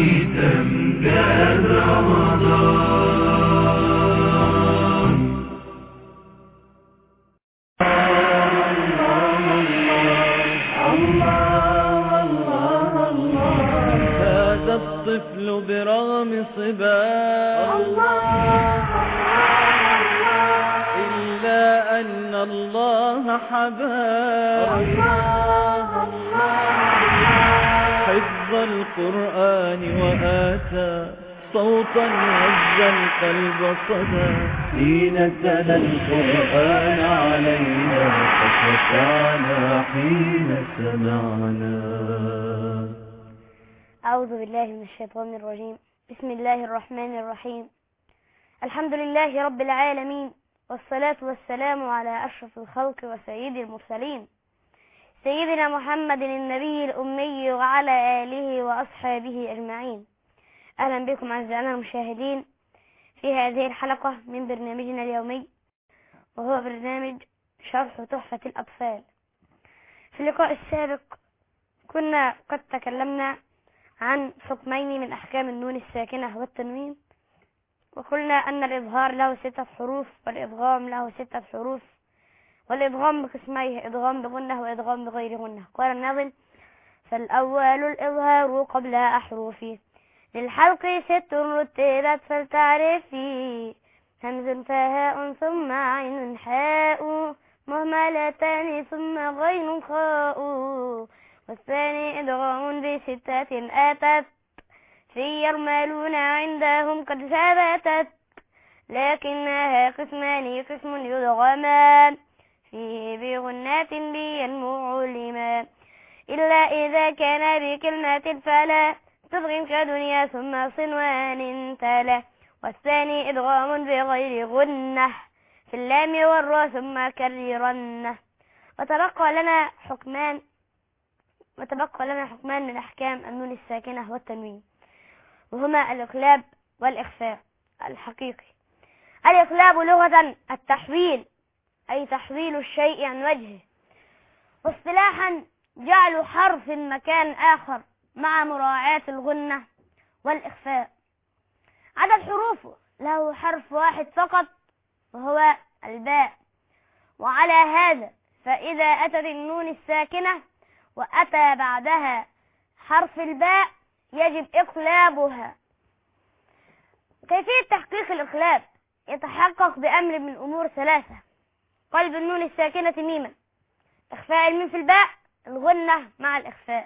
عيد امجاد رمضان هذا الطفل برغم صباه إلا أن الله حباه حفظ القرآن وآتى صوتا هز القلب صدى حين تلا القرآن علينا فخشعنا حين سمعنا أعوذ بالله من الشيطان الرجيم بسم الله الرحمن الرحيم الحمد لله رب العالمين والصلاة والسلام على أشرف الخلق وسيد المرسلين سيدنا محمد النبي الأمي وعلى آله وأصحابه أجمعين أهلا بكم أعزائنا المشاهدين في هذه الحلقة من برنامجنا اليومي وهو برنامج شرح تحفة الأطفال في اللقاء السابق كنا قد تكلمنا عن حكمين من أحكام النون الساكنة والتنوين وقلنا أن الإظهار له ستة حروف والإدغام له ستة حروف والإدغام بقسميه إدغام بغنة وإدغام بغير غنة قال الناظم فالأول الإظهار قبل أحرفه للحلق ست رتبت فلتعرفي همز فهاء ثم عين حاء مهملتان ثم غين خاء والثاني إدغام بستة أتت في يرملون عندهم قد ثبتت لكنها قسمان قسم يدغمان فيه بغنات بينمو علما إلا إذا كان بكلمة فلا تدغم كدنيا ثم صنوان تلا والثاني إدغام بغير غنة في اللام والراء ثم كررنه وتبقى لنا حكمان وتبقى لنا حكمان من أحكام النون الساكنة والتنوين وهما الإقلاب والإخفاء الحقيقي الإقلاب لغة التحويل أي تحويل الشيء عن وجهه واصطلاحا جعل حرف مكان آخر مع مراعاة الغنة والإخفاء عدد حروفه له حرف واحد فقط وهو الباء وعلى هذا فإذا أتت النون الساكنة وأتى بعدها حرف الباء يجب إقلابها كيفية تحقيق الإقلاب يتحقق بأمر من أمور ثلاثة قلب النون الساكنة ميما إخفاء الميم في الباء الغنة مع الإخفاء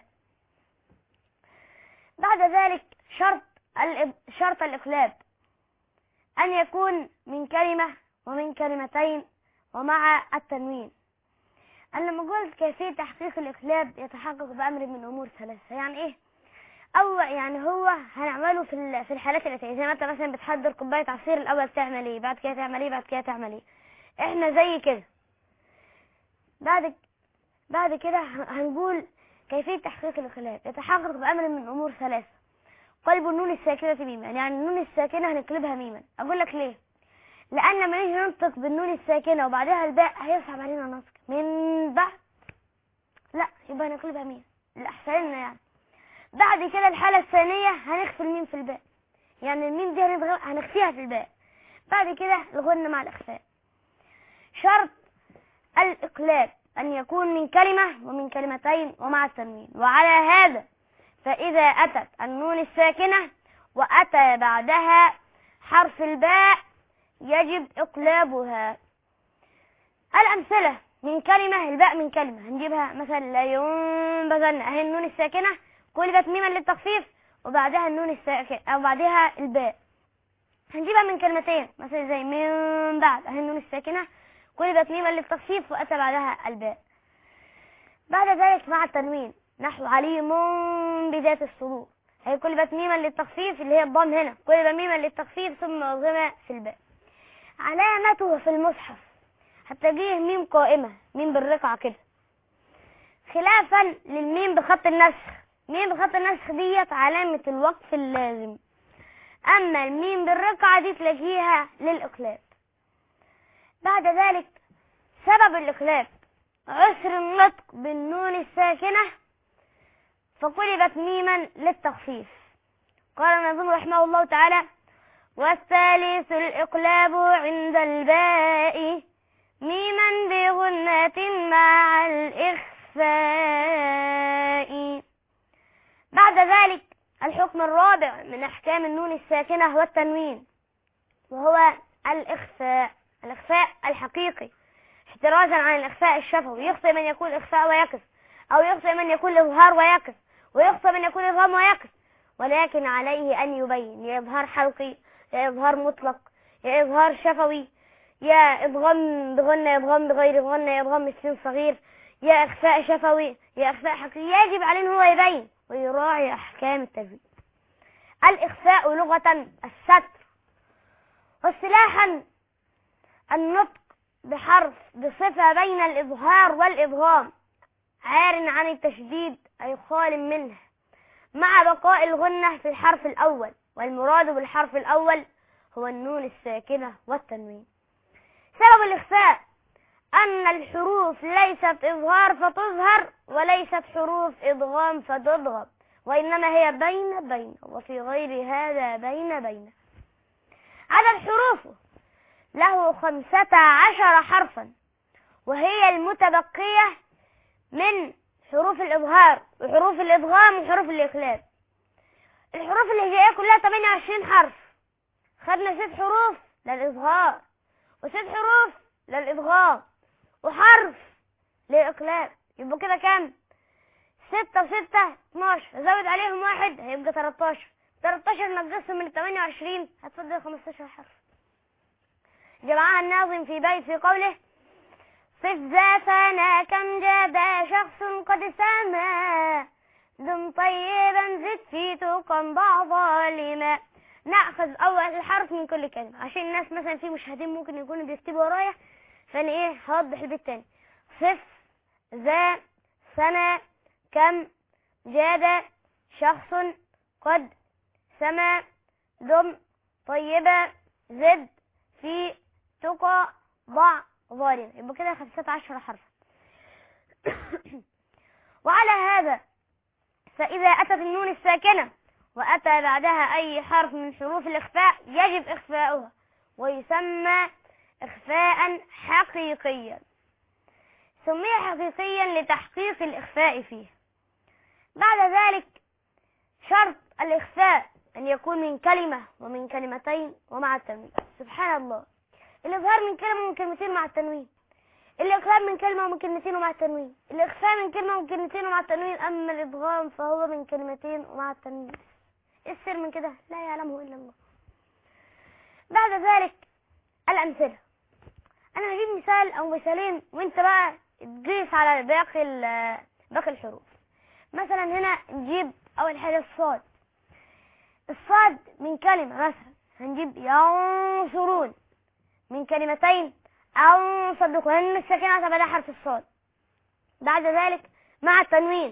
بعد ذلك شرط شرط الإقلاب أن يكون من كلمة ومن كلمتين ومع التنوين أنا لما قلت كيفية تحقيق الإقلاب يتحقق بأمر من أمور ثلاثة يعني إيه؟ أو يعني هو هنعمله في في الحالات التي زي ما أنت مثلا بتحضر كوباية عصير الأول تعمل إيه؟ بعد كده تعمل إيه؟ بعد كده تعمل إيه؟ إحنا زي كده بعد بعد كده هنقول كيفية تحقيق الإقلاب يتحقق بأمر من أمور ثلاثة قلب النون الساكنة ميما يعني النون الساكنة هنقلبها ميما أقول لك ليه؟ لأن لما نيجي ننطق بالنون الساكنة وبعدها الباء هيصعب علينا نطق من بعد لا يبقى نقلبها ميم الأحسن لنا يعني بعد كده الحالة الثانية هنخفي الميم في الباء يعني الميم دي هنخفيها في الباء بعد كده الغنة مع الإخفاء شرط الإقلاب أن يكون من كلمة ومن كلمتين ومع التنوين وعلى هذا فإذا أتت النون الساكنة وأتى بعدها حرف الباء يجب إقلابها الأمثلة من كلمة الباء من كلمة هنجيبها مثلا لا ينبغن أهي النون الساكنة قلبت ميما للتخفيف وبعدها النون الساكنة أو بعدها الباء هنجيبها من كلمتين مثلا زي من بعد أهي النون الساكنة قلبت ميما للتخفيف وأتى بعدها الباء بعد ذلك مع التنوين نحو عليم بذات الصدور هي قلبت ميما للتخفيف اللي هي الضم هنا قلب ميما للتخفيف ثم أضغم في الباء علامته في المصحف هتلاقيه ميم قائمة ميم بالرقعة كده خلافا للميم بخط النسخ ميم بخط النسخ ديت علامة الوقف اللازم أما الميم بالرقعة دي تلاقيها للإقلاب بعد ذلك سبب الإقلاب عسر النطق بالنون الساكنة فقلبت ميما للتخفيف قال النظم رحمه الله تعالى والثالث الإقلاب عند الباء ميما بغنة مع الإخفاء بعد ذلك الحكم الرابع من أحكام النون الساكنة والتنوين وهو الإخفاء الإخفاء الحقيقي احترازا عن الإخفاء الشفوي يخطئ من يكون إخفاء ويكس أو يخطئ من يكون إظهار ويكس ويخطئ من يكون إظهام ويكس ولكن عليه أن يبين يا إظهار حلقي يا إظهار مطلق يا إظهار شفوي يا إضغام بغنى إضغام بغير غنى يا إضغام السين صغير يا إخفاء شفوي يا إخفاء حقيقي يجب عليه إن هو يبين ويراعي أحكام التجويد الإخفاء لغة الستر واصطلاحا النطق بحرف بصفة بين الإظهار والإضغام عار عن التشديد أي خال منه مع بقاء الغنة في الحرف الأول والمراد بالحرف الأول هو النون الساكنة والتنوين سبب الإخفاء أن الحروف ليست إظهار فتظهر وليست حروف إضغام فتضغم وإنما هي بين بين وفي غير هذا بين بين عدد حروفه له خمسة عشر حرفا وهي المتبقية من حروف الإظهار وحروف الإضغام وحروف الإخلاب الحروف الهجائية كلها 28 حرف خدنا ست حروف للإظهار وست حروف للإضغام وحرف للإقلاب يبقى كده كام ستة وستة 12 زود عليهم واحد هيبقى 13 13 نقصهم من 28 هتفضل 15 حرف جمعها الناظم في بيت في قوله صف ذا فانا كم جاد شخص قد سما دم طيبا زد في توقا بعض لما نأخذ أول حرف من كل كلمة عشان الناس مثلا في مشاهدين ممكن يكونوا بيكتبوا ورايا فأنا إيه هوضح البيت تاني صف ذا سنة كم جاد شخص قد سما دم طيبة زد في تقى ضع ظالم يبقى كده خمسة عشر حرفا وعلى هذا فإذا أتت النون الساكنة وأتى بعدها أي حرف من حروف الإخفاء يجب إخفاؤها ويسمى إخفاء حقيقيا سمي حقيقيا لتحقيق الإخفاء فيه بعد ذلك شرط الإخفاء أن يكون من كلمة ومن كلمتين ومع التنوين سبحان الله الإظهار من كلمة ومن كلمتين مع التنوين الإقلاب من كلمة ومن كلمتين ومع التنوين الإخفاء من كلمة ومن كلمتين ومع التنوين أما الإضغام فهو من كلمتين ومع التنوين إيه السر من كده لا يعلمه إلا الله بعد ذلك الأمثلة أنا هجيب مثال أو مثالين وأنت بقى تقيس على باقي ال- باقي الحروف مثلا هنا نجيب أول حاجة الصاد الصاد من كلمة مثلا هنجيب ينصرون من كلمتين أو صدقوا لأن الساكنة تبقى حرف الصاد بعد ذلك مع التنوين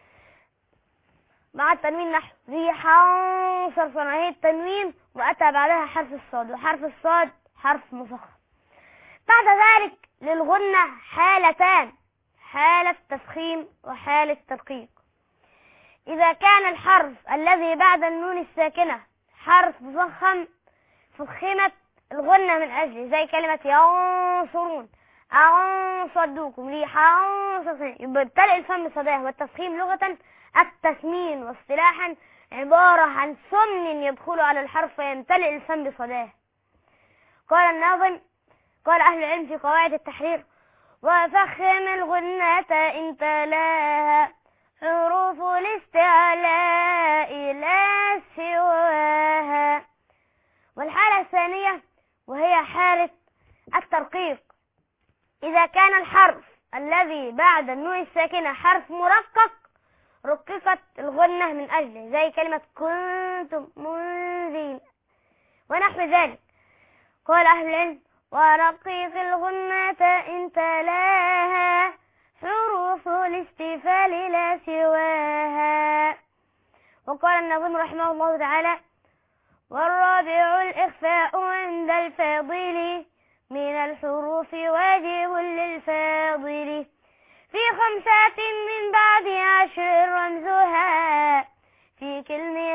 مع التنوين نحو ريحا صرصرا هي التنوين وأتى بعدها حرف الصاد وحرف الصاد حرف مفخم بعد ذلك للغنة حالتان حالة تفخيم وحالة ترقيق إذا كان الحرف الذي بعد النون الساكنة حرف مفخم فخمت الغنة من أجله زي كلمة ينصرون أو صدوكم ريحا صدقين يبقى تلقي الفم صداه والتفخيم لغة التسمين واصطلاحا عبارة عن سمن يدخل على الحرف ويمتلئ الفم بصداه قال الناظم قال أهل العلم في قواعد التحرير وفخم الغنة إن تلاها حروف الاستعلاء لا سواها والحالة الثانية وهي حالة الترقيق إذا كان الحرف الذي بعد النون الساكنة حرف مرقق رققت الغنة من أجله زي كلمة كنتم منذرين ونحو ذلك قال أهل العلم ورقيق الغنة إن تلاها حروف الاستفال لا سواها وقال النظيم رحمه الله تعالى والرابع الإخفاء عند الفاضل من الحروف واجب للفاضل في خمسات من بعد عشر رمزها في كلم هذا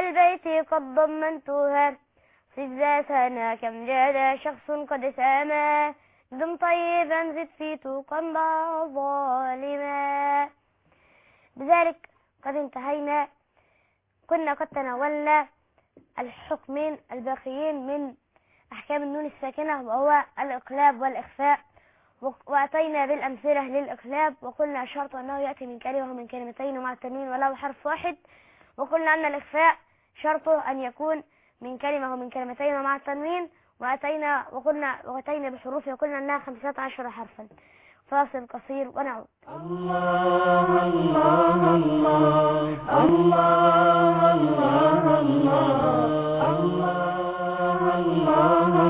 البيت قد ضمنتها صف ذاتنا كم جاد شخص قد ساما دم طيبا زد في توقا ضع ظالما بذلك قد انتهينا كنا قد تناولنا الحكمين الباقيين من أحكام النون الساكنة وهو الإقلاب والإخفاء وق- وأتينا بالأمثلة للإقلاب وقلنا الشرط أنه يأتي من كلمة ومن كلمتين ومع التنوين ولو حرف واحد وقلنا أن الإخفاء شرطه أن يكون من كلمة ومن كلمتين ومع التنوين وأتينا وقلنا وأتينا بحروف وقلنا أنها خمسة عشر حرفا فاصل قصير ونعود الله الله الله الله الله الله الله الله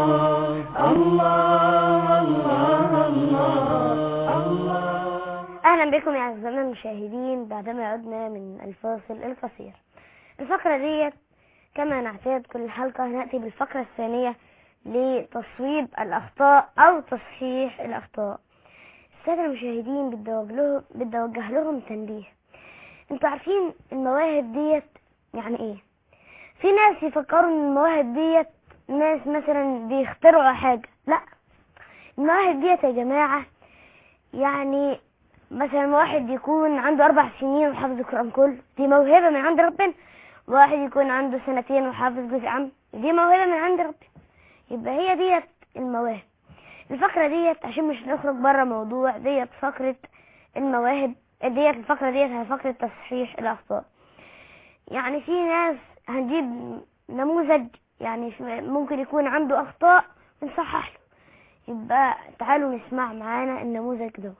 الله الله الله الله أهلا بكم يا أعزائنا المشاهدين بعدما عدنا من الفاصل القصير الفقرة ديت كما نعتاد كل حلقة نأتي بالفقرة الثانية لتصويب الأخطاء أو تصحيح الأخطاء السادة المشاهدين بدي أوجه لهم بدي أوجه لهم تنبيه انتوا عارفين المواهب ديت يعني ايه في ناس يفكروا ان المواهب ديت ناس مثلا بيخترعوا حاجة لا المواهب ديت يا جماعة يعني مثلا واحد يكون عنده أربع سنين وحافظ القرآن كله دي موهبة من عند ربنا واحد يكون عنده سنتين وحافظ جزء عام دي موهبة من عند ربنا يبقى هي ديت المواهب الفقرة ديت عشان مش نخرج بره موضوع ديت فقرة المواهب ديت الفقرة ديت هي فقرة تصحيح الأخطاء يعني في ناس هنجيب نموذج يعني في- ممكن يكون عنده أخطاء ونصحح له يبقى تعالوا نسمع معانا النموذج دوت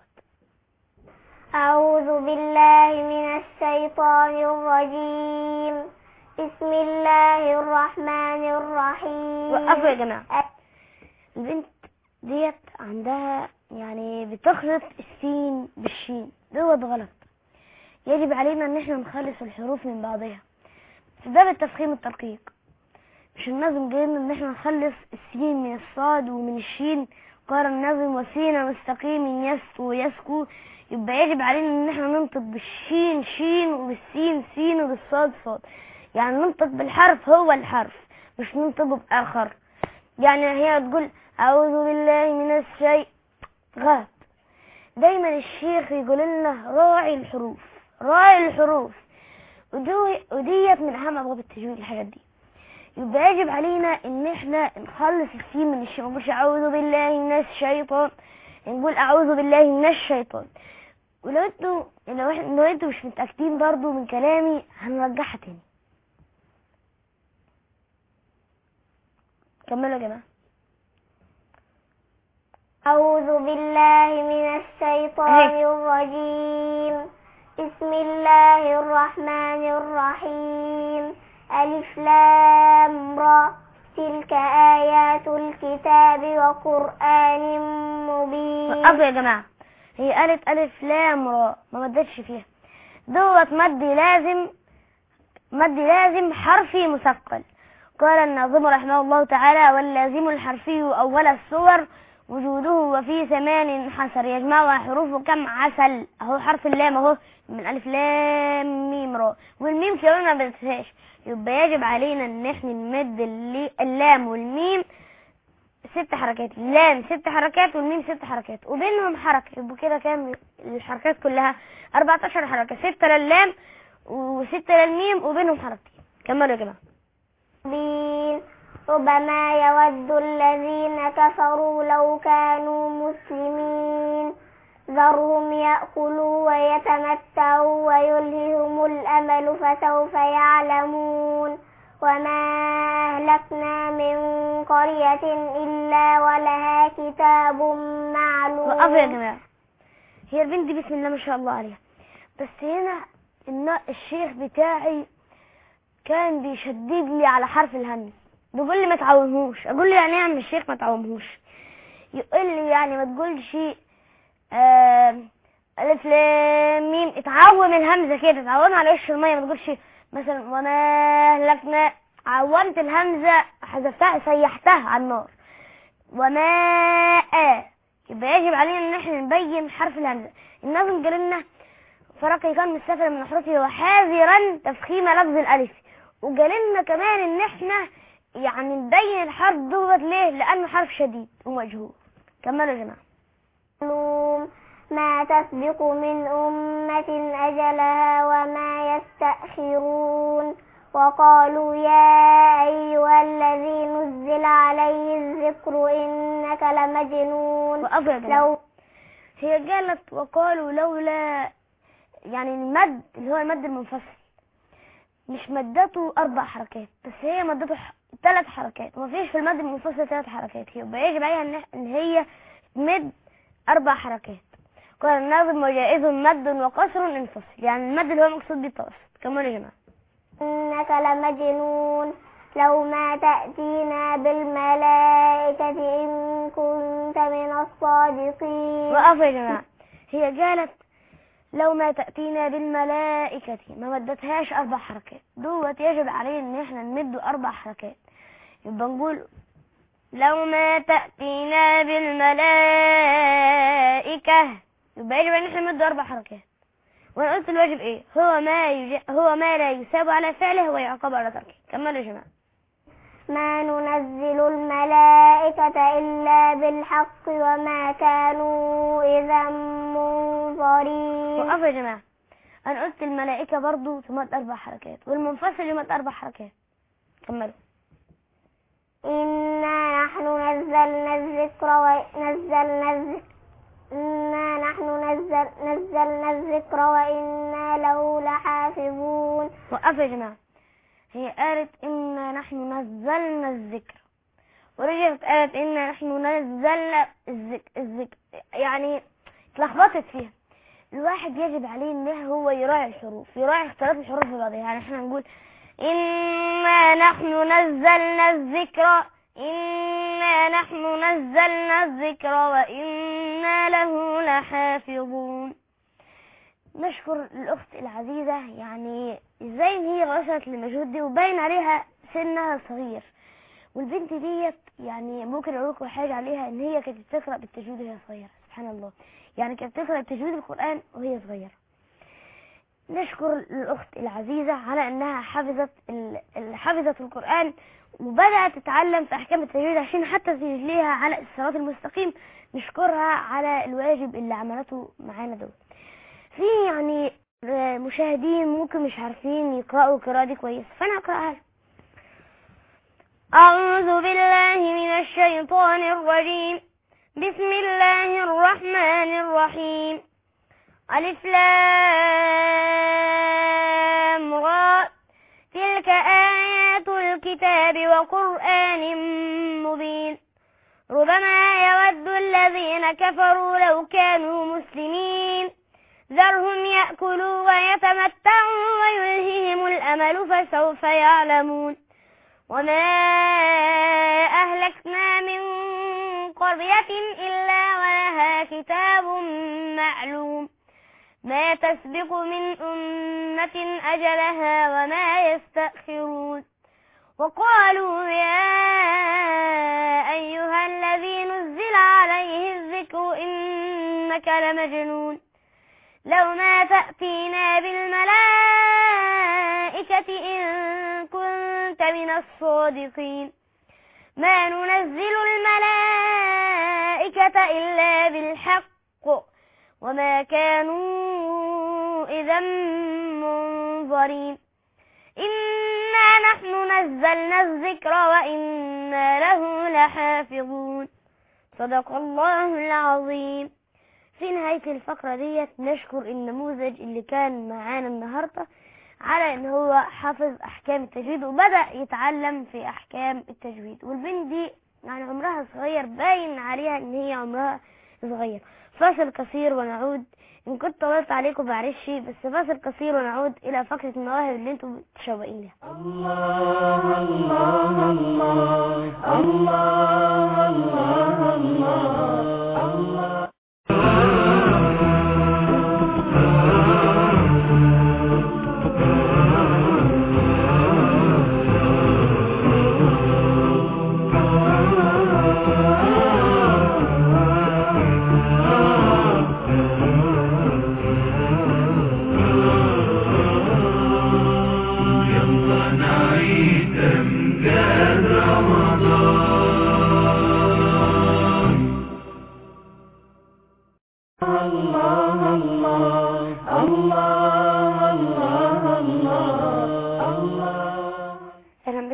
أعوذ بالله من الشيطان الرجيم بسم الله الرحمن الرحيم وقفوا يا جماعة البنت ديت عندها يعني بتخلط السين بالشين دوت غلط يجب علينا ان احنا نخلص الحروف من بعضها في باب التفخيم الترقيق مش النظم جايين ان احنا نخلص السين من الصاد ومن الشين قال النظم وسين مستقيم يسكو يسكو يبقى يجب علينا ان احنا ننطق بالشين شين وبالسين سين وبالصاد صاد يعني ننطق بالحرف هو الحرف مش ننطقه بآخر يعني هي تقول أعوذ بالله من الشيء غلط دايما الشيخ يقول لنا راعي الحروف راعي الحروف ودو- وديت من أهم أبواب التجويد الحاجات دي يبقى يجب علينا إن إحنا نخلص السين من الشيء ما نقولش أعوذ بالله من الشيطان نقول أعوذ بالله من الشيطان ولو انتوا لو إحنا- لو انتوا مش متأكدين برضو من كلامي هنرجعها تاني كملوا يا جماعة أعوذ بالله من الشيطان أهي. الرجيم بسم الله الرحمن الرحيم ألف لام را تلك آيات الكتاب وقرآن مبين وقفوا يا جماعة هي قالت ألف لام را ما مدتش فيها دوت مد لازم مد لازم حرفي مثقل قال الناظم رحمه الله تعالى واللازم الحرفي أول الصور وجوده وفي ثمان حسر يجمعها حروف كم عسل اهو حرف اللام اهو من ألف لام ميم را والميم كمان ما بنساش يبقى يجب علينا ان احنا نمد اللي- اللام والميم ست حركات اللام ست حركات والميم ست حركات وبينهم حركة يبقى كده كام الحركات كلها 14 حركة ستة للام وستة للميم وبينهم حركتين كملوا يا جماعة مبين ربما يود الذين كفروا لو كانوا مسلمين ذرهم يأكلوا ويتمتعوا ويلههم الأمل فسوف يعلمون وما أهلكنا من قرية إلا ولها كتاب معلوم وقفوا يا جماعة هي البنت دي بسم الله ما شاء الله عليها بس هنا النا- الشيخ بتاعي كان بيشدد لي على حرف الهمز بيقول لي ما تعومهوش اقول له يعني ايه يا عم الشيخ ما تعومهوش يقول لي يعني ما تقولش آه الف لام ميم اتعوم الهمزه كده اتعوم على وش الميه ما تقولش مثلا وما اهلكنا عومت الهمزه حذفتها سيحتها على النار وماء يبقى يجب علينا ان احنا نبين حرف الهمزه الناظم قال لنا فرق كان من السفر من حروفه وحاذرا تفخيم لفظ الالف وجالنا كمان ان احنا يعني نبين الحرف دوت ليه لانه حرف شديد ومجهول كملوا يا جماعه معلوم ما تسبق من أمة أجلها وما يستأخرون وقالوا يا أيها الذي نزل عليه الذكر إنك لمجنون وقفوا يا جماعه لو هي قالت وقالوا لولا يعني المد اللي هو المد المنفصل مش مدته اربع حركات بس هي مدته ح... ثلاث حركات ومفيش في المد المنفصل ثلاث حركات يبقى يجب عليها ان ان هي تمد اربع حركات قال الناظم وجائز مد وقصر انفصل يعني المد اللي هو مقصود بيه التوسط كملوا يا جماعه إنك لمجنون لو ما تأتينا بالملائكة إن كنت من الصادقين وقفوا يا جماعه هي قالت لو ما تأتينا بالملائكة ما مدتهاش أربع حركات دوت يجب علينا إن إحنا نمده أربع حركات يبقى نقول لو ما تأتينا بالملائكة يبقى يجب إن إحنا نمده أربع حركات وأنا قلت الواجب إيه هو ما يج... هو ما لا يثاب على فعله ويعاقب على تركه كملوا يا جماعة ما ننزل الملائكة إلا بالحق وما كانوا إذا منظرين وقفوا يا جماعة أنا قلت الملائكة برضو تمد أربع حركات والمنفصل يمد أربع حركات كملوا إنا نحن نزلنا الذكر ونزلنا الذكر إنا نحن نزل نزلنا الذكر وإنا له لحافظون وقفوا يا جماعة هي قالت إنا نحن نزلنا الذكر ورجعت قالت إنا نحن نزلنا الذكر, الذكر. يعني اتلخبطت فيها الواحد يجب عليه إن هو يراعي الحروف يراعي اختلاف الحروف في بعضها يعني احنا نقول إنا نحن نزلنا الذكر إنا نحن نزلنا الذكر وإنا له لحافظون نشكر الأخت العزيزة يعني ازاي ان هي وصلت للمجهود دي وباين عليها سنها صغير والبنت ديت يعني ممكن اقول لكم حاجة عليها ان هي كانت بتقرأ بالتجويد وهي صغيرة سبحان الله يعني كانت بتقرأ بتجويد القرآن وهي صغيرة نشكر الأخت العزيزة على أنها حفظت ال- ال- حفظت القرآن وبدأت تتعلم في أحكام التجويد عشان حتى تجليها على الصراط المستقيم نشكرها على الواجب اللي عملته معانا دول في يعني آه، مشاهدين ممكن مش عارفين يقرأوا القراءة دي كويس فأنا أقرأها لهم. أعوذ بالله من الشيطان الرجيم بسم الله الرحمن الرحيم ألف لام را تلك آيات الكتاب وقرآن مبين ربما يود الذين كفروا لو كانوا مسلمين ذرهم يأكلوا ويتمتعوا ويلههم الأمل فسوف يعلمون وما أهلكنا من قرية إلا ولها كتاب معلوم ما تسبق من أمة أجلها وما يستأخرون وقالوا يا أيها الذي نزل عليه الذكر إنك لمجنون لو ما تأتينا بالملائكة إن كنت من الصادقين ما ننزل الملائكة إلا بالحق وما كانوا إذا منظرين إنا نحن نزلنا الذكر وإنا له لحافظون صدق الله العظيم في نهاية الفقرة ديت نشكر النموذج اللي كان معانا النهاردة على ان هو حافظ احكام التجويد وبدأ يتعلم في احكام التجويد والبنت دي يعني عمرها صغير باين عليها ان هي عمرها صغير فاصل قصير ونعود ان كنت طولت عليكم معلش بس فاصل قصير ونعود الى فقرة المواهب اللي انتم متشوقين لها الله الله الله الله الله الله الله يلا نعيش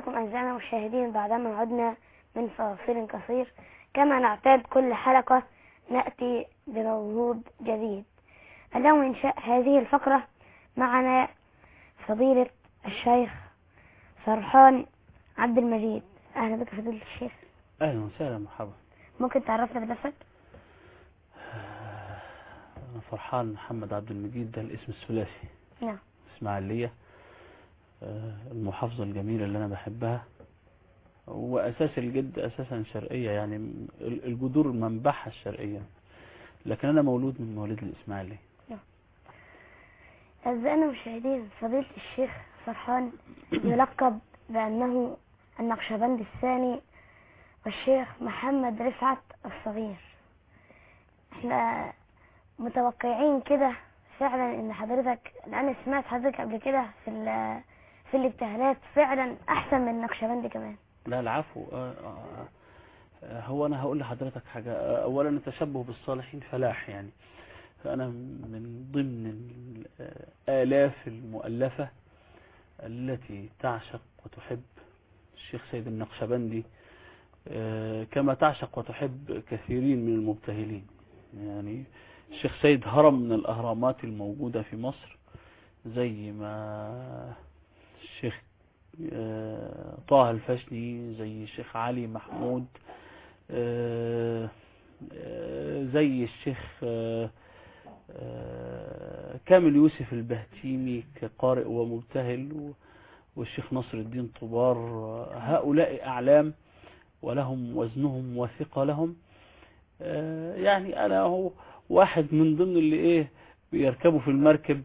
بكم أعزائنا المشاهدين بعدما عدنا من فاصل قصير كما نعتاد كل حلقة نأتي بموجود جديد اليوم إنشاء هذه الفقرة معنا فضيلة الشيخ فرحان عبد المجيد أهلا بك فضيلة الشيخ اهلا وسهلا مرحبا ممكن تعرفنا بنفسك انا فرحان محمد عبد المجيد ده الاسم الثلاثي نعم اسماعيليه آه، المحافظه الجميله اللي انا بحبها واساس الجد اساسا شرقيه يعني م- ال- الجذور منبعها الشرقيه لكن انا مولود من مواليد الاسماعيليه أعزائنا المشاهدين فضيلة الشيخ فرحان يلقب بأنه النقشبند الثاني والشيخ محمد رفعت الصغير احنا متوقعين كده فعلا ان حضرتك انا سمعت حضرتك قبل كده في ال- في الابتهالات فعلا احسن من النقشبند كمان لا العفو آه، آه، آه، هو انا هقول لحضرتك حاجه آه، اولا التشبه بالصالحين فلاح يعني فانا من ضمن الالاف المؤلفه التي تعشق وتحب الشيخ سيد النقشبندي آه، كما تعشق وتحب كثيرين من المبتهلين يعني الشيخ سيد هرم من الاهرامات الموجوده في مصر زي ما الشيخ آه، طه الفشني زي الشيخ علي محمود آه، آه، زي الشيخ آه، آه، كامل يوسف البهتيمي كقارئ ومبتهل و- والشيخ نصر الدين طبار آه، هؤلاء أعلام ولهم وزنهم وثقلهم آه، يعني أنا هو واحد من ضمن اللي إيه بيركبوا في المركب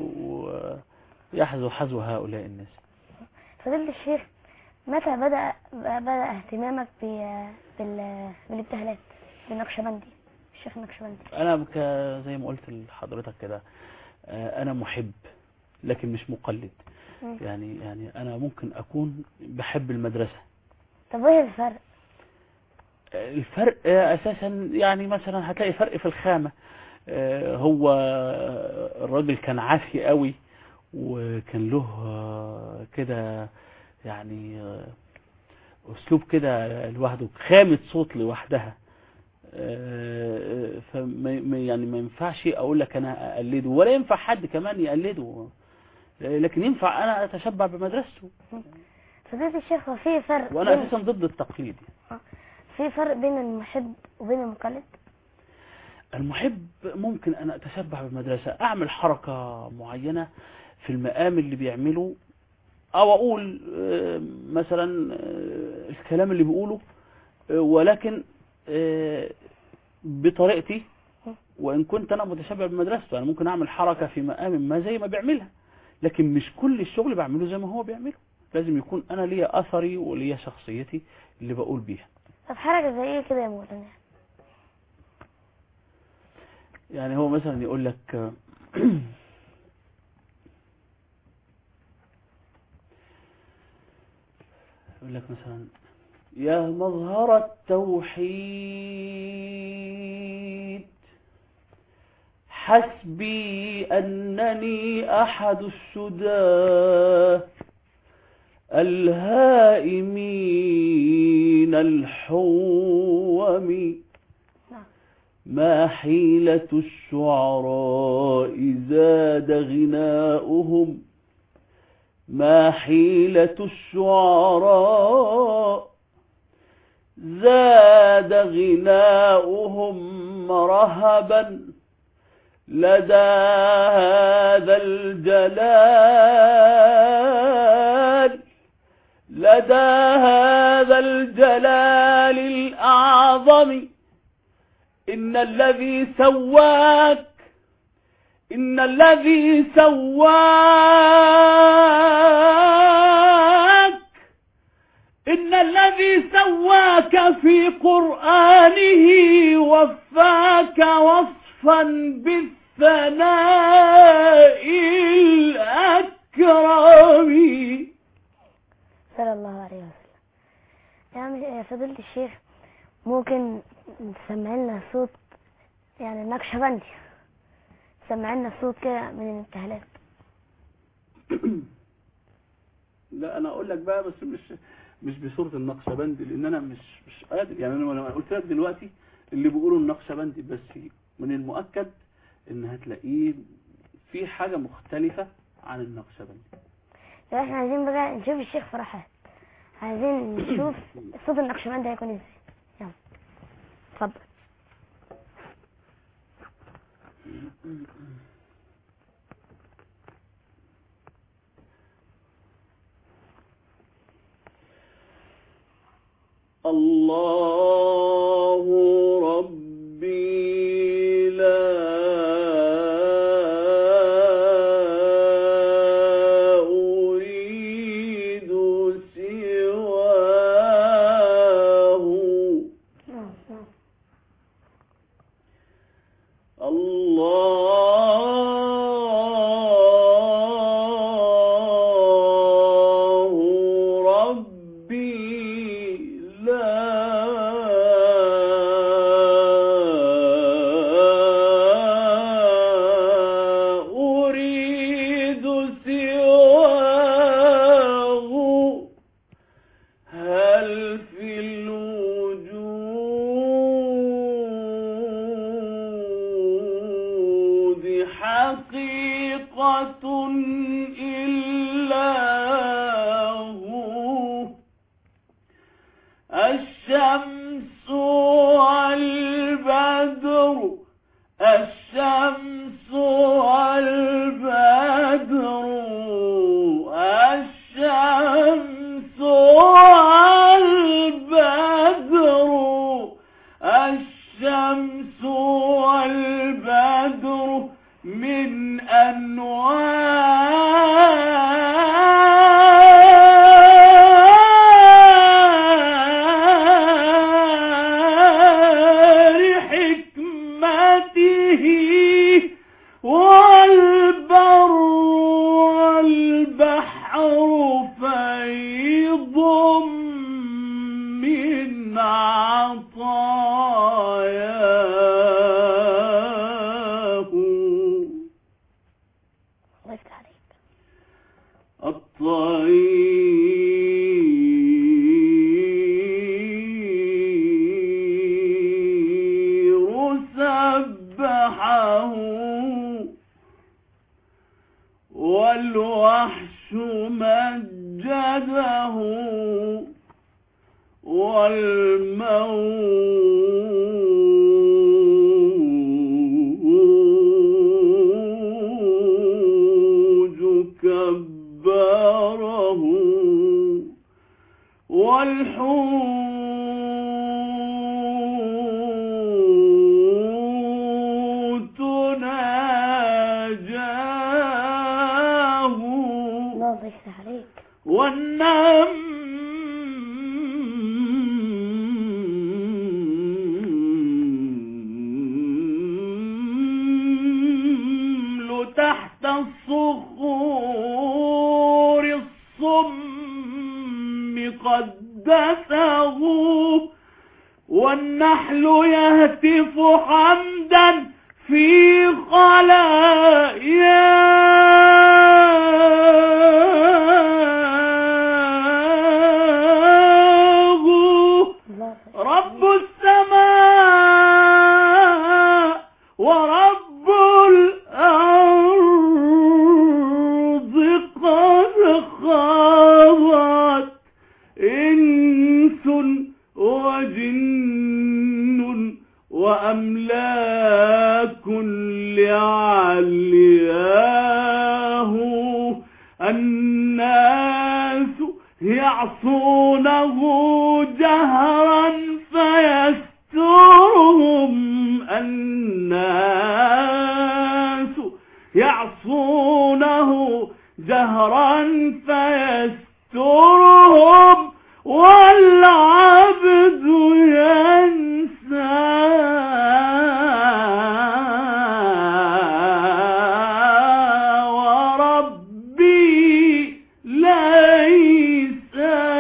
ويحذو حذو هؤلاء الناس فضيلة الشيخ متى بدأ بدأ اهتمامك ب- بال- بالابتهالات بالنقشبندي الشيخ النقشبندي انا ك- زي ما قلت لحضرتك كده آه، انا محب لكن مش مقلد مم. يعني يعني انا ممكن اكون بحب المدرسة طب ايه الفرق آه، الفرق آه، اساسا يعني مثلا هتلاقي فرق في الخامة آه، هو الراجل كان عافي قوي وكان له آه، كده يعني آه، اسلوب كده لوحده خامة صوت لوحدها آه، فما ما- يعني ما ينفعش اقول لك انا اقلده ولا ينفع حد كمان يقلده آه، لكن ينفع انا اتشبع بمدرسته فضيلة الشيخ هو في فرق وانا بين- اساسا ضد التقليد في فرق بين المحب وبين المقلد المحب ممكن انا اتشبع بالمدرسة اعمل حركة معينة في المقام اللي بيعمله او اقول آه، مثلا آه، الكلام اللي بيقوله آه، ولكن آه، بطريقتي وان كنت انا متشبع بمدرسته انا ممكن اعمل حركة في مقام ما زي ما بيعملها لكن مش كل الشغل بعمله زي ما هو بيعمله لازم يكون انا ليا اثري وليا شخصيتي اللي بقول بيها طب حركة زي ايه كده يا مولانا يعني هو مثلا يقول لك يقول لك مثلا يا مظهر التوحيد حسبي أنني أحد السدى الهائمين الحوم نعم. ما حيلة الشعراء زاد غناؤهم ما حيلة الشعراء زاد غناؤهم رهبا لدى هذا الجلال لدى هذا الجلال الأعظم إن الذي سواك إن الذي سواك إن الذي سواك في قرآنه وفاك وصفا بالثناء الأكرم صلى الله عليه وسلم يعني يا فضيلة الشيخ ممكن تسمع لنا صوت يعني النقشبندي تسمع لنا صوت كده من الابتهالات لا انا اقول لك بقى بس مش مش بصوره النقشبندي لان انا مش مش قادر يعني انا لما قلت لك دلوقتي اللي بيقولوا النقشبندي بس من المؤكد ان هتلاقيه في حاجه مختلفه عن النقشبندي طب احنا عايزين بقى نشوف الشيخ فرحات عايزين نشوف صوت النقشبندي هيكون ازاي يلا اتفضل الله ربي لا أريد سواه الله ربي لا أريد سواه هل في الوجود حقيقة إلا هو الشمس والبدر الشمس والبدر الشمس والبدر الشمس والبدر من أنوار حكمته والبر والبحر فيض من عطاياه الله يفتح عليك الطير سبحه والوحش مجده والموج كبره والحوت ناجاه الله يفتح عليك والنمل تحت الصخور الصم قدسه والنحل يهتف حمدا في خلاياه الله رب السماء ورب الأرض قد خاضت إنس وجن وأملاك لعلياه الناس يعصونه جهرا فيسترهم الناس يعصونه جهرا فيسترهم والعبد ينسى وربي ليس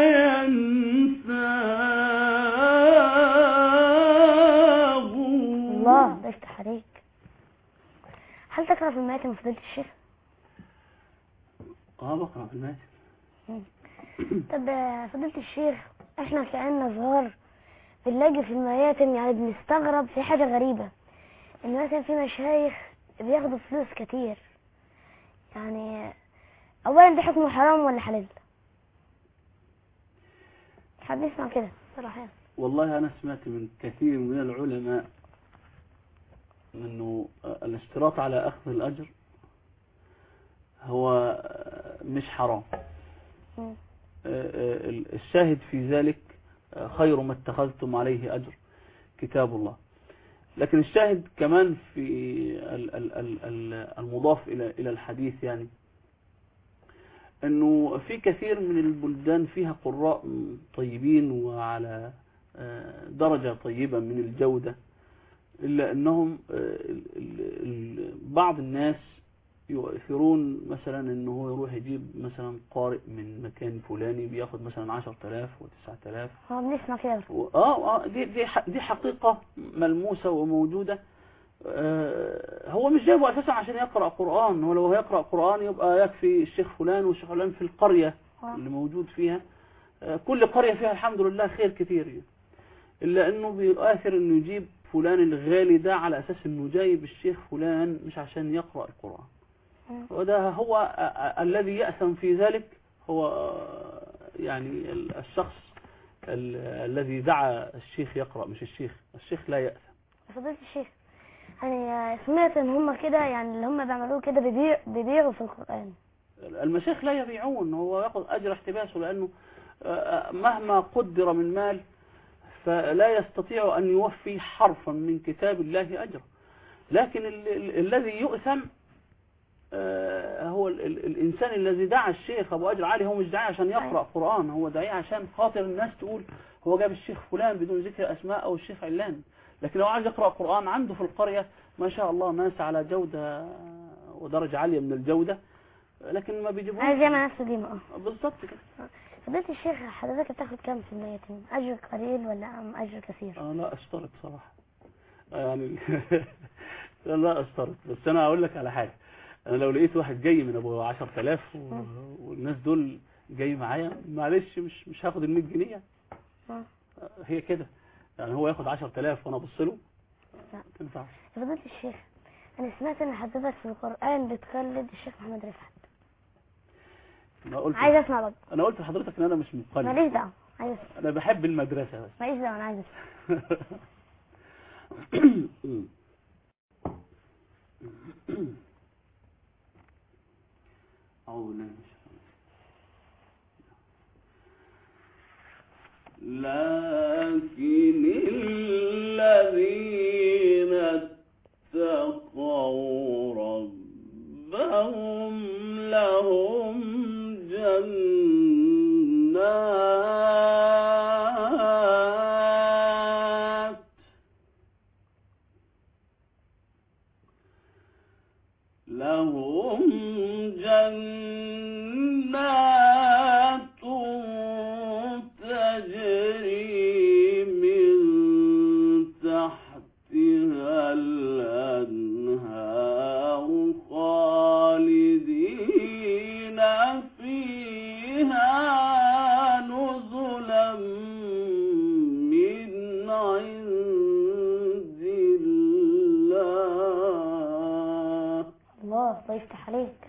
ينساه الله الله يفتح عليك هل تقرأ في المآتم فضيلة الشيخ؟ اه بقرا في الماتن طب آه، فضيلة الشيخ احنا كأننا صغار بنلاقي في المياتم يعني بنستغرب في حاجة غريبة ان مثلا في مشايخ بياخدوا فلوس كتير يعني اولا ده حكمه حرام ولا حلال حد يسمع كده صراحة يعني. والله أنا سمعت من كثير من العلماء أنه الاشتراط على أخذ الأجر هو مش حرام مم. الشاهد في ذلك خير ما اتخذتم عليه أجر كتاب الله لكن الشاهد كمان في ال- ال- ال- ال- المضاف إلى إلى الحديث يعني أنه في كثير من البلدان فيها قراء طيبين وعلى آه، درجة طيبة من الجودة إلا أنهم آه، ال- ال- ال- بعض الناس يؤثرون مثلا أنه هو يروح يجيب مثلا قارئ من مكان فلاني بياخد مثلا 10000 و9000 هو بنسمع كده و- اه اه دي دي ح- دي حقيقة ملموسة وموجودة آه، هو مش جايبه اساسا عشان يقرأ قرآن هو لو هيقرأ قرآن يبقى يكفي الشيخ فلان والشيخ فلان في القرية آه. اللي موجود فيها آه، كل قرية فيها الحمد لله خير كتير يعني. إلا أنه بيؤثر أنه يجيب فلان الغالي ده على أساس أنه جايب الشيخ فلان مش عشان يقرأ القرآن مم. وده هو آه، آه، الذي يأثم في ذلك هو آه، يعني ال- الشخص ال- الذي دعا الشيخ يقرأ مش الشيخ الشيخ لا يأثم فضيلة الشيخ يعني سمعت ان هم كده يعني اللي هم بيعملوه كده بيبيع بيبيعوا في القرآن المشايخ لا يبيعون هو ياخذ أجر احتباسه لأنه آه، مهما قدر من مال فلا يستطيع أن يوفي حرفا من كتاب الله أجر لكن ال ال الذي يؤثم آه، هو ال ال الإنسان الذي دعا الشيخ أبو أجر علي هو مش داعي عشان يقرأ قرآن هو داعي عشان خاطر الناس تقول هو جاب الشيخ فلان بدون ذكر أسماء أو الشيخ علان لكن لو عايز يقرأ قرآن عنده في القرية ما شاء الله ناس على جودة ودرجة عالية من الجودة لكن ما بيجيبوش عايز يعمل نفسه ديما اه بالظبط كده فضيلة الشيخ حضرتك بتاخد كام في الميتين اجر قليل ولا أم اجر كثير انا لا اشترط صراحة يعني لا لا اشترط بس انا اقول لك على حاجة انا لو لقيت واحد جاي من ابو 10000 و... والناس دول جاي معايا معلش مش مش هاخد ال 100 جنيه آه. هي كده يعني هو ياخد 10000 وانا ابص له لا. ما تنفعش فضيلة الشيخ انا سمعت ان حضرتك في القرآن بتقلد الشيخ محمد رفعت انا قلت عايز اسمع بقى انا قلت لحضرتك ان انا مش مقلد ماليش دعوة عايز اسمع انا بحب المدرسة بس ماليش دعوة انا عايز اسمع أعوذ بالله من الشيطان لكن الذين اتقوا ربهم لهم جنات لهم جنات تجري من تحتها الأنهار خالدين فيها نزلا من عند الله الله الله يفتح عليك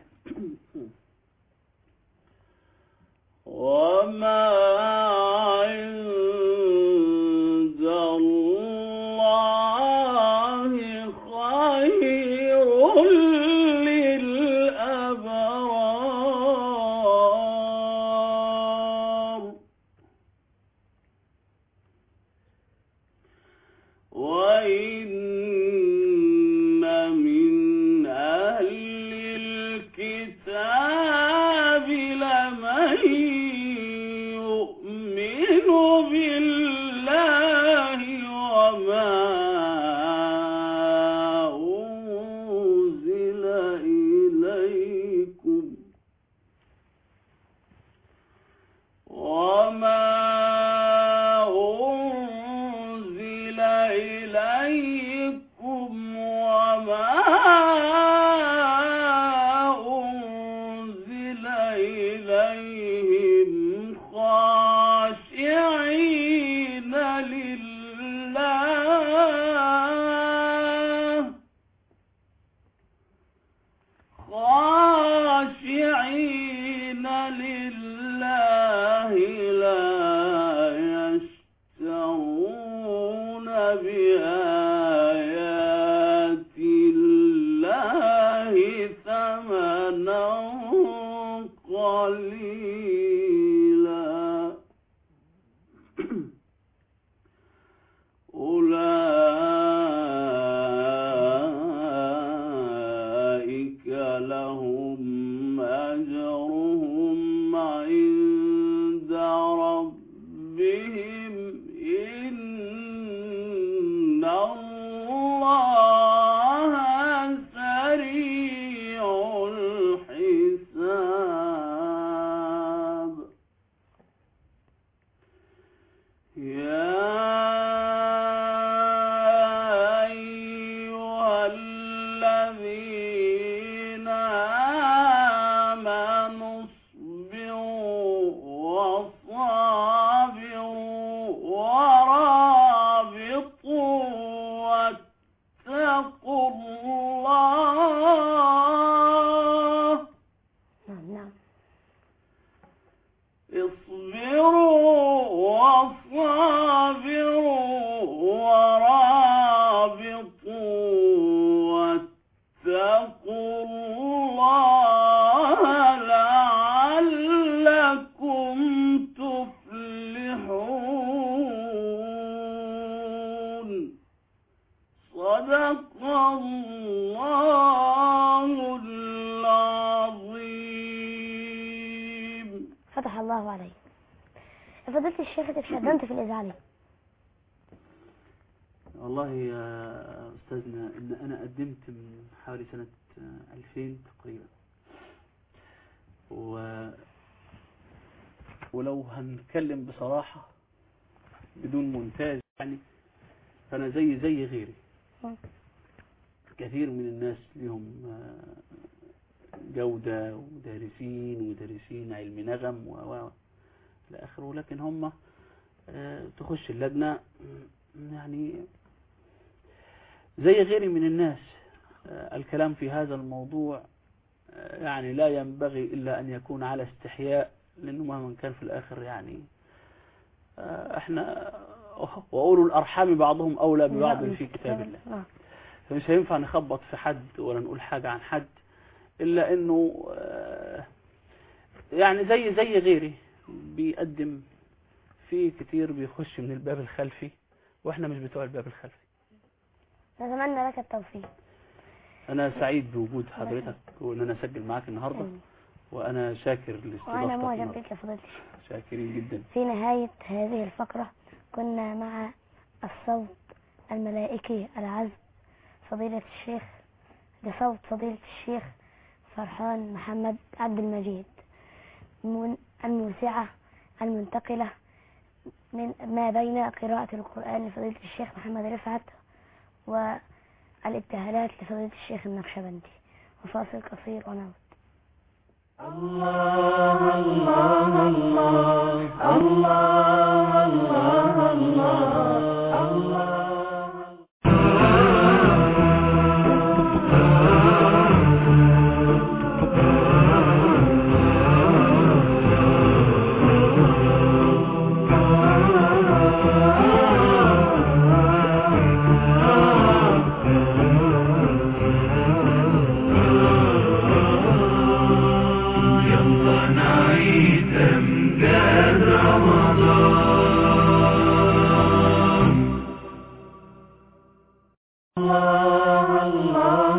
وما عند الله خير للأبرار وإن من أهل الكتاب إن الله سريع الحساب يا أيها الذين آمنوا اصبروا وصابروا ورابطوا واتقوا الله نعم نعم اصبروا وصابروا ورابطوا واتقوا الله لعلكم تفلحون صدق الله العظيم فتح الله عليك يا فضيلة الشيخ انت تقدمت في الإذاعة ليه؟ والله يا أستاذنا إن أنا قدمت من حوالي سنة 2000 تقريبا و... ولو هنتكلم بصراحة بدون مونتاج يعني فأنا زي زي غيري مم. كثير من الناس لهم آه، جودة ودارسين ودارسين علم نغم و و إلى آخره ولكن هم آه، تخش اللجنة م، يعني زي غيري من الناس آه، الكلام في هذا الموضوع آه، يعني لا ينبغي إلا أن يكون على استحياء لأنه مهما كان في الآخر يعني آه، احنا وأولو الأرحام بعضهم أولى ببعض في كتاب الله نعم فمش هينفع نخبط في حد ولا نقول حاجة عن حد إلا إنه آه، يعني زي زي غيري بيقدم في كتير بيخش من الباب الخلفي وإحنا مش بتوع الباب الخلفي نتمنى لك التوفيق أنا سعيد بوجود حضرتك وإن أنا أسجل معاك النهاردة آمين. وأنا شاكر وأنا لاستضافتك معجب النهاردة. بك يا فضيلة الشيخ شاكرين جدا في نهاية هذه الفقرة كنا مع الصوت الملائكي العذب فضيلة الشيخ بصوت فضيلة الشيخ فرحان محمد عبد المجيد من الموسعة المنتقلة من ما بين قراءة القرآن لفضيلة الشيخ محمد رفعت والابتهالات لفضيلة الشيخ النقشبندي وفاصل قصير ونعود الله الله الله الله الله الله الله يلا نعيد امجاد رمضان الله الله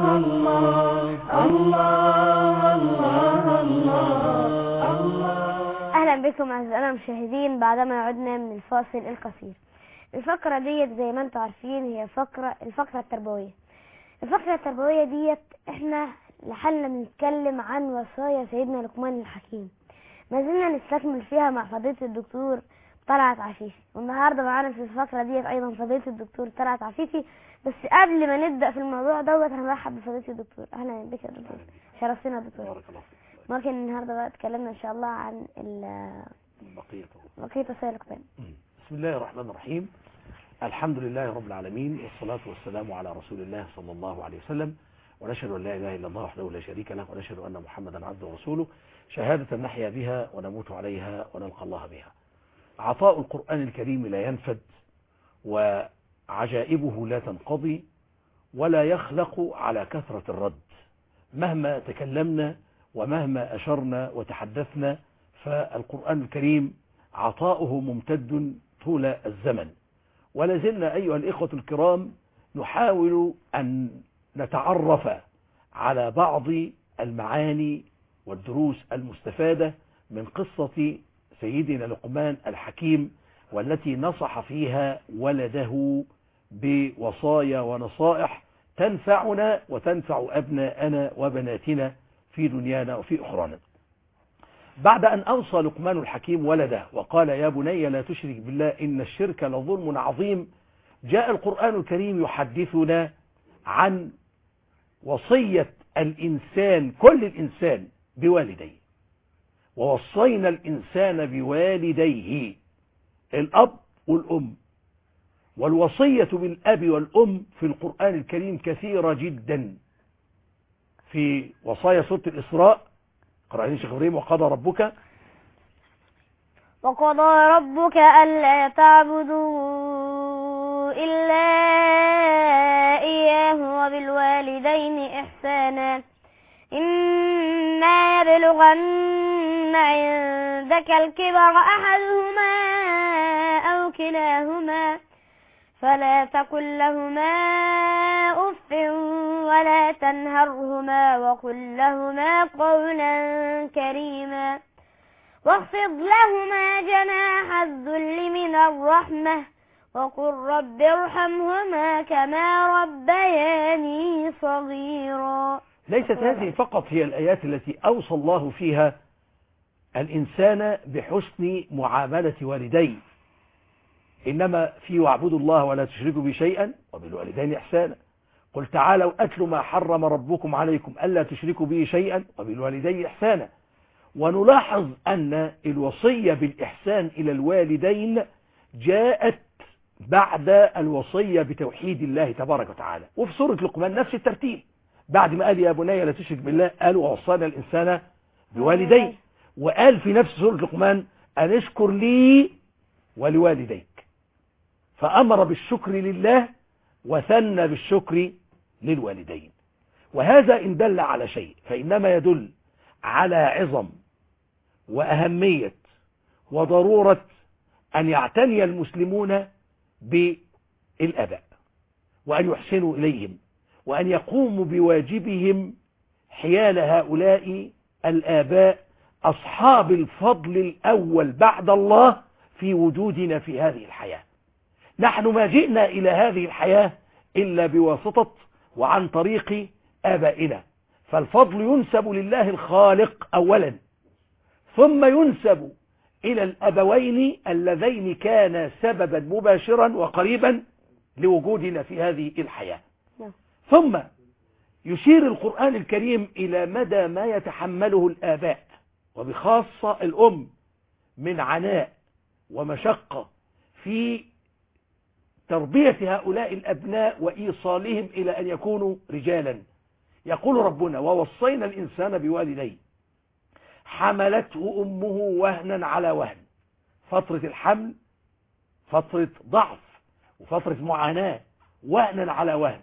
الله الله الله الله اهلا بكم اعزائنا المشاهدين بعدما عدنا من الفاصل القصير الفقرة ديت زي ما انتم عارفين هي فقرة الفقرة التربوية الفقرة التربوية ديت احنا لحالنا بنتكلم عن وصايا سيدنا لقمان الحكيم ما زلنا نستكمل فيها مع فضيلة الدكتور طلعت عفيفي والنهاردة معانا في الفقرة ديت ايضا فضيلة الدكتور طلعت عفيفي بس قبل ما نبدأ في الموضوع دوت هنرحب بفضيلة الدكتور اهلا بك يا دكتور شرفتنا يا دكتور بارك الله فيك ممكن النهارده بقى اتكلمنا ان شاء الله عن ال- بقيته بقية وصايا لقمان بسم الله الرحمن الرحيم الحمد لله رب العالمين والصلاة والسلام على رسول الله صلى الله عليه وسلم ونشهد أن لا إله إلا الله وحده لا شريك له ونشهد أن محمدا عبده ورسوله شهادة نحيا بها ونموت عليها ونلقى الله بها عطاء القرآن الكريم لا ينفد وعجائبه لا تنقضي ولا يخلق على كثرة الرد مهما تكلمنا ومهما أشرنا وتحدثنا فالقرآن الكريم عطاؤه ممتد طول الزمن ولازلنا أيها الإخوة الكرام نحاول أن نتعرف على بعض المعاني والدروس المستفادة من قصة سيدنا لقمان الحكيم والتي نصح فيها ولده بوصايا ونصائح تنفعنا وتنفع أبناءنا وبناتنا في دنيانا وفي أخرانا بعد أن أوصى لقمان الحكيم ولده وقال يا بني لا تشرك بالله إن الشرك لظلم عظيم جاء القرآن الكريم يحدثنا عن وصية الإنسان كل الإنسان بوالديه ووصينا الإنسان بوالديه الأب والأم والوصية بالأب والأم في القرآن الكريم كثيرة جدا في وصايا سورة الإسراء قرأني شيخ إبراهيم وقضى ربك وقضى ربك ألا تعبدوا إلا إياه وبالوالدين إحسانا إما يبلغن عندك الكبر أحدهما أو كلاهما فلا تقل لهما أف ولا تنهرهما وقل لهما قولا كريما واخفض لهما جناح الذل من الرحمة وقل رب ارحمهما كما ربياني صغيرا ليست هذه فقط هي الآيات التي أوصى الله فيها الإنسان بحسن معاملة والديه إنما في واعبدوا الله ولا تشركوا به شيئا وبالوالدين إحسانا قل تعالوا أتلوا ما حرم ربكم عليكم ألا تشركوا به شيئا وبالوالدين إحسانا ونلاحظ أن الوصية بالإحسان إلى الوالدين جاءت بعد الوصية بتوحيد الله تبارك وتعالى وفي سورة لقمان نفس الترتيب بعد ما قال يا بني لا تشرك بالله قال ووصانا الإنسان بوالديه وقال في نفس سورة لقمان أن اشكر لي ولوالديك فأمر بالشكر لله وثنى بالشكر للوالدين وهذا إن دل على شيء فإنما يدل على عظم وأهمية وضرورة أن يعتني المسلمون بالأباء وأن يحسنوا إليهم وأن يقوموا بواجبهم حيال هؤلاء الآباء أصحاب الفضل الأول بعد الله في وجودنا في هذه الحياة نحن ما جئنا إلى هذه الحياة إلا بواسطة وعن طريق آبائنا فالفضل ينسب لله الخالق أولا ثم ينسب إلى الأبوين اللذين كانا سببا مباشرا وقريبا لوجودنا في هذه الحياة نعم. ثم يشير القرآن الكريم إلى مدى ما يتحمله الآباء وبخاصة الأم من عناء ومشقة في تربية هؤلاء الأبناء وإيصالهم إلى أن يكونوا رجالا يقول ربنا ووصينا الإنسان بوالديه حملته أمه وهنا على وهن فترة الحمل فترة ضعف وفترة معاناة وهنا على وهن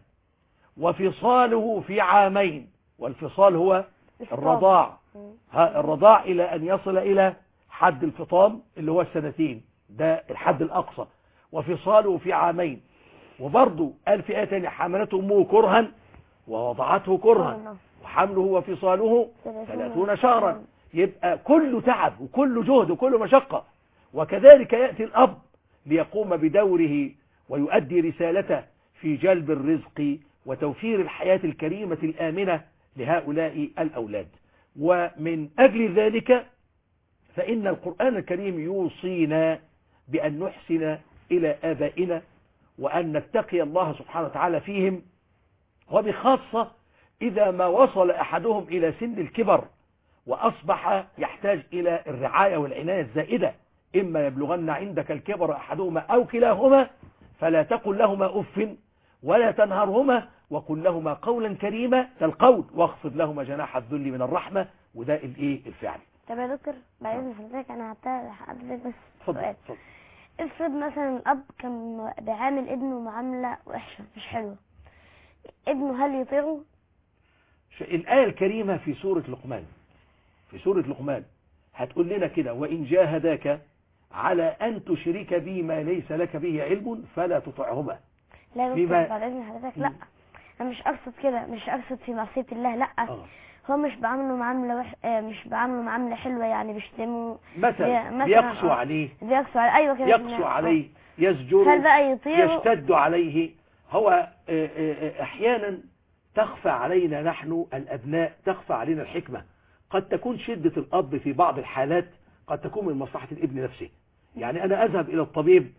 وفصاله في عامين والفصال هو الرضاع ها الرضاع إلى أن يصل إلى حد الفطام اللي هو السنتين ده الحد الأقصى وفصاله في عامين وبرضه قال في آية تانية حملته أمه كرها ووضعته كرها وحمله وفصاله ثلاثون شهرا يبقى كله تعب وكله جهد وكله مشقة وكذلك يأتي الأب ليقوم بدوره ويؤدي رسالته في جلب الرزق وتوفير الحياة الكريمة الآمنة لهؤلاء الأولاد ومن أجل ذلك فإن القرآن الكريم يوصينا بأن نحسن إلى آبائنا وأن نتقي الله سبحانه وتعالى فيهم وبخاصة إذا ما وصل أحدهم إلى سن الكبر وأصبح يحتاج إلى الرعاية والعناية الزائدة إما يبلغن عندك الكبر أحدهما أو كلاهما فلا تقل لهما أف ولا تنهرهما وقل لهما قولا كريما كالقول واخفض لهما جناح الذل من الرحمة وده الايه الفعل طب يا دكتور بعد اذن حضرتك انا هعترض حضرتك بس اتفضل سؤال اتفضل. افرض مثلا الاب كان بيعامل ابنه معامله وحشه مش حلوه ابنه هل يطيعه ش- الآية الكريمة في سورة لقمان في سورة لقمان هتقول لنا كده وإن جاهداك على أن تشرك بي ما ليس لك به علم فلا تطعهما لا يا في دكتور بقى- بعد اذن حضرتك لا انا مش اقصد كده مش اقصد في معصيه الله لا آه. هو مش بعامله معاملة وح... آه، مش بعامله معاملة حلوة يعني بيشتمه مثلا بي- مثلاً، بيقسو آه. عليه بيقسو عليه أيوة كده يقسو آه. عليه هل يزجره بقى يطيعه يشتد عليه هو آه، آه، احيانا تخفى علينا نحن الابناء تخفى علينا الحكمة قد تكون شدة الاب في بعض الحالات قد تكون من مصلحة الابن نفسه يعني انا اذهب الى الطبيب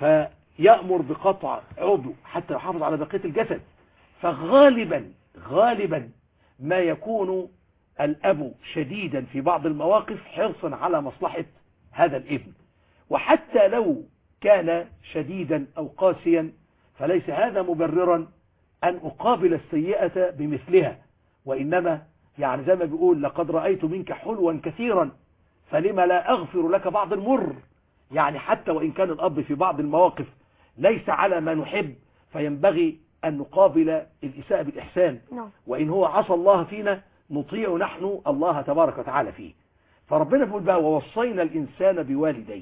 فيأمر بقطع عضو حتى يحافظ على بقية الجسد فغالبا غالبا ما يكون الاب شديدا في بعض المواقف حرصا على مصلحة هذا الابن وحتى لو كان شديدا أو قاسيا فليس هذا مبررا أن أقابل السيئة بمثلها وإنما يعني زي ما بيقول لقد رأيت منك حلوا كثيرا فلما لا أغفر لك بعض المر يعني حتى وإن كان الأب في بعض المواقف ليس على ما نحب فينبغي أن نقابل الإساءة بالإحسان نعم وإن هو عصى الله فينا نطيع نحن الله تبارك وتعالى فيه فربنا بيقول بقى ووصينا الإنسان بوالديه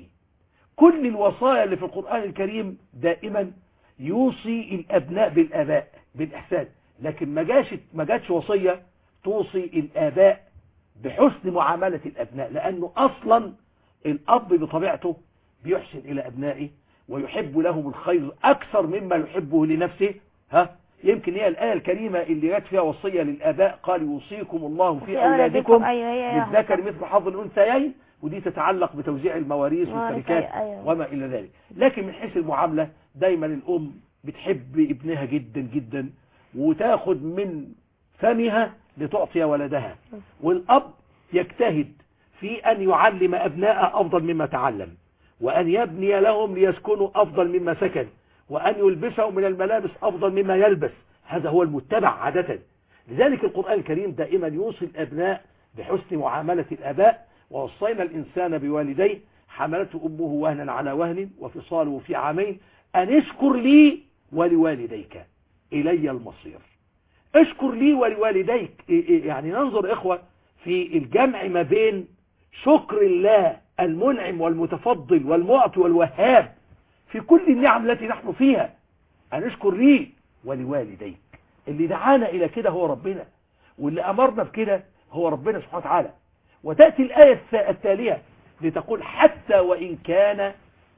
كل الوصايا اللي في القرآن الكريم دائما يوصي الأبناء بالآباء بالإحسان لكن ما جاش ما جاتش وصية توصي الآباء بحسن معاملة الأبناء لأنه أصلا الأب بطبيعته بيحسن إلى أبنائه ويحب لهم الخير أكثر مما يحبه لنفسه ها يمكن هي الآية الكريمة اللي جت فيها وصية للآباء قال يوصيكم الله في أولادكم أيوة هي للذكر مثل حظ الأنثيين ودي تتعلق بتوزيع المواريث مواريث، والتركات أيوة. وما إلى ذلك لكن من حيث المعاملة دايما الأم بتحب ابنها جدا جدا وتاخد من فمها لتعطي ولدها والأب يجتهد في أن يعلم أبناءه أفضل مما تعلم وأن يبني لهم ليسكنوا أفضل مما سكن وأن يلبسهم من الملابس أفضل مما يلبس هذا هو المتبع عادة لذلك القرآن الكريم دائما يوصي الأبناء بحسن معاملة الآباء ووصينا الإنسان بوالديه حملته أمه وهنا على وهن وفصاله في عامين أن اشكر لي ولوالديك إلي المصير اشكر لي ولوالديك إيه إيه يعني ننظر إخوة في الجمع ما بين شكر الله المنعم والمتفضل والمعطي والوهاب في كل النعم التي نحن فيها أن اشكر لي ولوالديك اللي دعانا إلى كده هو ربنا واللي أمرنا بكده هو ربنا سبحانه وتعالى وتأتي الآية الث- التالية لتقول حتى وإن كان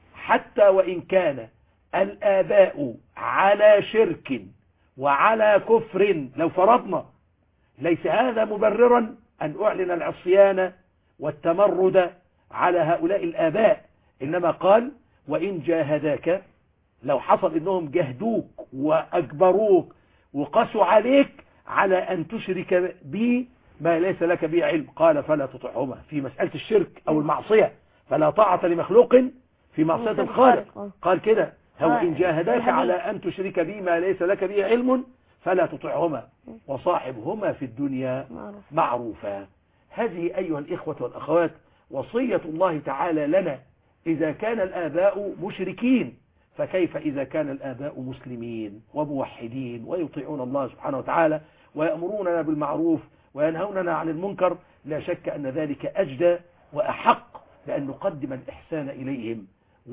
حتى وإن كان الآباء على شرك وعلى كفر لو فرضنا ليس هذا مبررا أن أعلن العصيان والتمرد على هؤلاء الآباء إنما قال وإن جاهداك لو حصل إنهم جهدوك وأجبروك وقسوا عليك على أن تشرك بي ما ليس لك به علم قال فلا تطعهما في مسألة الشرك أو المعصية فلا طاعة لمخلوق في معصية الخالق قال كده هو إن جاهداك على أن تشرك بي ما ليس لك به علم فلا تطعهما وصاحبهما في الدنيا معروف معروفا هذه أيها الإخوة والأخوات وصية الله تعالى لنا إذا كان الآباء مشركين فكيف إذا كان الآباء مسلمين وموحدين ويطيعون الله سبحانه وتعالى ويأمروننا بالمعروف وينهوننا عن المنكر لا شك أن ذلك أجدى وأحق بأن نقدم الإحسان إليهم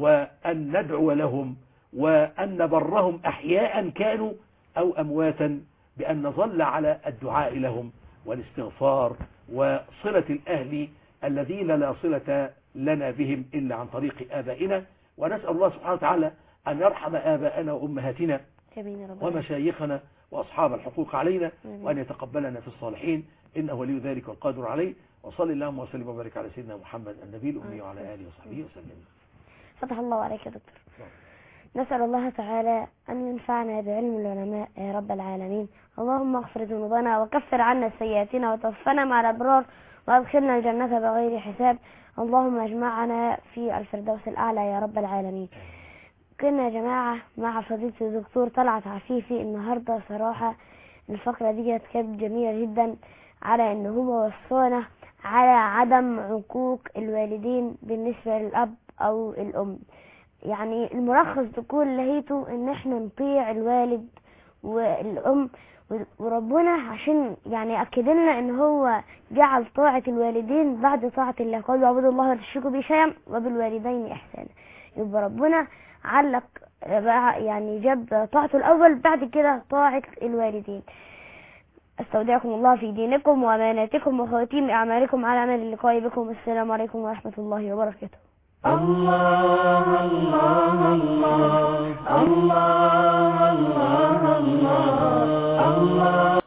وأن ندعو لهم وأن نبرهم أحياء كانوا أو أمواتا بأن نظل على الدعاء لهم والاستغفار وصلة الأهل الذين لا صلة لنا بهم إلا عن طريق آبائنا ونسأل الله سبحانه وتعالى أن يرحم آباءنا وأمهاتنا امين يا رب ومشايخنا وأصحاب الحقوق علينا آمين. وأن يتقبلنا في الصالحين إنه ولي ذلك والقادر عليه وصل اللهم وسلم وبارك على سيدنا محمد النبي الأمي وعلى آله وصحبه وسلم فتح الله عليك يا دكتور نسأل الله تعالى أن ينفعنا بعلم العلماء يا رب العالمين اللهم اغفر ذنوبنا وكفر عنا سيئاتنا وتوفنا مع الأبرار وأدخلنا الجنة بغير حساب اللهم اجمعنا في الفردوس الأعلى يا رب العالمين كنا يا جماعة مع فضيلة الدكتور طلعت عفيفي النهاردة صراحة الفقرة دي كانت جميلة جدا على ان هو وصانا على عدم عقوق الوالدين بالنسبة للأب أو الأم يعني الملخص بكل لهيته ان احنا نطيع الوالد والأم وربنا عشان يعني أكد لنا ان هو جعل طاعة الوالدين بعد طاعة الله قال اعبدوا الله ولا تشركوا به شيئا وبالوالدين إحسانا يبقى ربنا علق بقى يعني جاب طاعته الأول بعد كده طاعة الوالدين استودعكم الله في دينكم واماناتكم وخواتيم اعمالكم على امل اللقاء بكم السلام عليكم ورحمه الله وبركاته الله الله الله الله الله الله الله